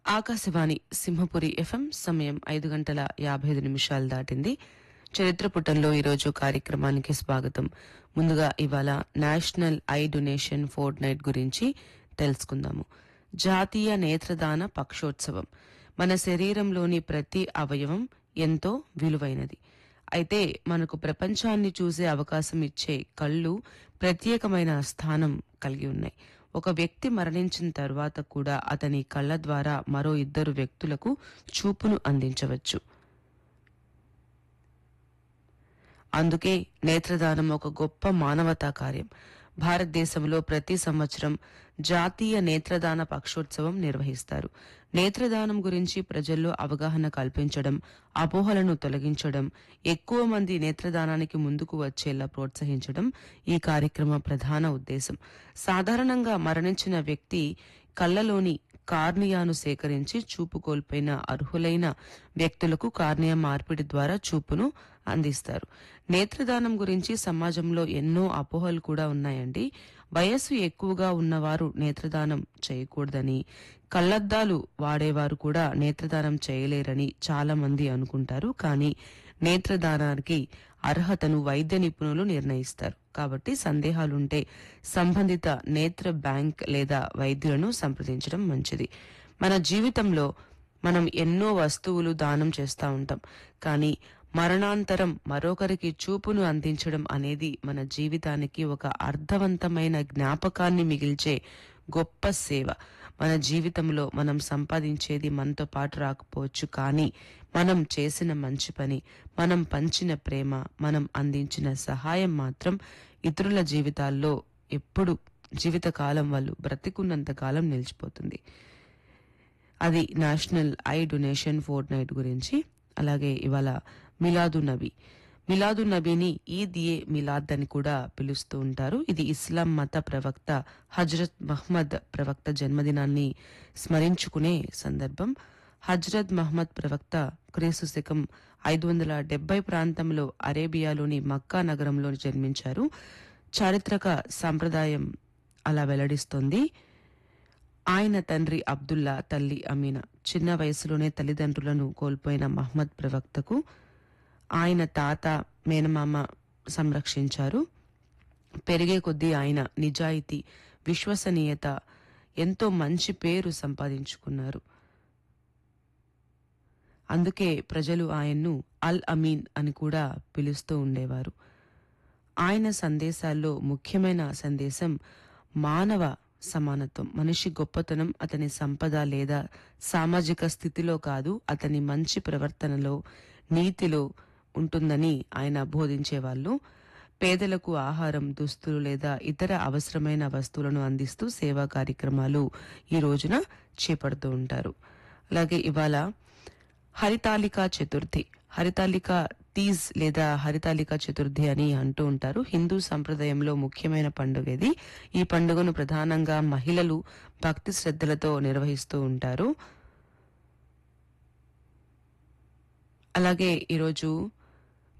Akashvani Simhapuri FM సమయం ఐదు గంటల యాభై ఐదు నిమిషాలు దాటింది చరిత్ర పుటంలో ఈరోజు కార్యక్రమానికి స్వాగతం ముందుగా ఇవాళ national eye donation fortnight గురించి తెలుసుకుందాము జాతీయ నేత్రదాన పక్షోత్సవం మన శరీరంలోని ప్రతి అవయవం ఎంతో విలువైనది అయితే మనకు ప్రపంచాన్ని చూసే అవకాశం ఇచ్చే కళ్ళు ప్రత్యేకమైన స్థానం కలిగి ఉన్నాయి ఒక వ్యక్తి మరణించిన తర్వాత కూడా అతని కళ్ళ ద్వారా మరో ఇద్దరు వ్యక్తులకు చూపును అందించవచ్చు అందుకే నేత్రదానం ఒక గొప్ప మానవతా కార్యం భారతదేశంలో ప్రతి సంవత్సరం జాతీయ నేత్రదాన పక్షోత్సవం నిర్వహిస్తారు నేత్రదానం గురించి ప్రజల్లో అవగాహన కల్పించడం అపోహలను తొలగించడం ఎక్కువ మంది నేత్రదానానికి ముందుకు వచ్చేలా ప్రోత్సహించడం ఈ కార్యక్రమ ప్రధాన ఉద్దేశం సాధారణంగా మరణించిన వ్యక్తి కళ్ళలోని కార్నియాను సేకరించి చూపు కోల్పోయిన అర్హులైన వ్యక్తులకు కార్నియా మార్పిడి ద్వారా చూపును అందిస్తారు నేత్రదానం గురించి సమాజంలో ఎన్నో అపోహలు కూడా ఉన్నాయండి వయస్సు ఎక్కువగా ఉన్నవారు నేత్రదానం చేయకూడదని కళ్లద్దాలు వాడేవారు కూడా నేత్రదానం చేయలేరని చాలా మంది అనుకుంటారు కానీ నేత్రదానానికి అర్హతను వైద్య నిపుణులు నిర్ణయిస్తారు కాబట్టి సందేహాలుంటే సంబంధిత నేత్ర బ్యాంక్ లేదా వైద్యులను సంప్రదించడం మంచిది మన జీవితంలో మనం ఎన్నో వస్తువులు దానం చేస్తూ ఉంటాం కానీ మరణాంతరం మరొకరికి చూపును అందించడం అనేది మన జీవితానికి ఒక అర్థవంతమైన జ్ఞాపకాన్ని మిగిల్చే గొప్ప సేవ మన జీవితంలో మనం సంపాదించేది మనతో పాటు రాకపోవచ్చు కానీ మనం చేసిన మంచి పని మనం పంచిన ప్రేమ మనం అందించిన సహాయం మాత్రం ఇతరుల జీవితాల్లో ఎప్పుడు జీవితకాలం వాళ్ళు బ్రతికున్నంత కాలం నిలిచిపోతుంది అది national eye donation fortnight గురించి అలాగే ఇవాళ మిలాదు నబీ మిలాదు నబీని ఈద్ ఏ మిలాద్ అని కూడా పిలుస్తూ ఉంటారు ఇది ఇస్లాం మత ప్రవక్త హజరత్ మహ్మద్ ప్రవక్త జన్మదినాన్ని స్మరించుకునే సందర్భం హజరత్ మహ్మద్ ప్రవక్త క్రీస్తు శకం ఐదు వందల డెబ్బై ప్రాంతంలో అరేబియాలోని మక్కా నగరంలో జన్మించారు చారిత్రక సాంప్రదాయం అలా వెల్లడిస్తోంది ఆయన తండ్రి అబ్దుల్లా తల్లి అమీనా చిన్న వయసులోనే తల్లిదండ్రులను కోల్పోయిన మహ్మద్ ప్రవక్తకు ఆయన తాత మేనమామ సంరక్షించారు పెరిగే కొద్దీ ఆయన నిజాయితీ విశ్వసనీయత ఎంతో మంచి పేరు సంపాదించుకున్నారు అందుకే ప్రజలు ఆయన్ను అల్ అమీన్ అని కూడా పిలుస్తూ ఉండేవారు ఆయన సందేశాల్లో ముఖ్యమైన సందేశం మానవ సమానత్వం మనిషి గొప్పతనం అతని సంపద లేదా సామాజిక స్థితిలో కాదు అతని మంచి ప్రవర్తనలో నీతిలో ఉంటుందని ఆయన బోధించేవాళ్ళు పేదలకు ఆహారం దుస్తులు లేదా ఇతర అవసరమైన వస్తువులను అందిస్తూ సేవా కార్యక్రమాలు ఈ రోజున చేపడుతూ ఉంటారు అలాగే ఇవాళ హరితాలిక చతుర్థి హరితాలిక తీజ్ లేదా హరితాలిక చతుర్థి అని అంటూ ఉంటారు హిందూ సంప్రదాయంలో ముఖ్యమైన పండుగ ఇది ఈ పండుగను ప్రధానంగా మహిళలు భక్తి శ్రద్ధలతో నిర్వహిస్తూ ఉంటారు అలాగే ఈరోజు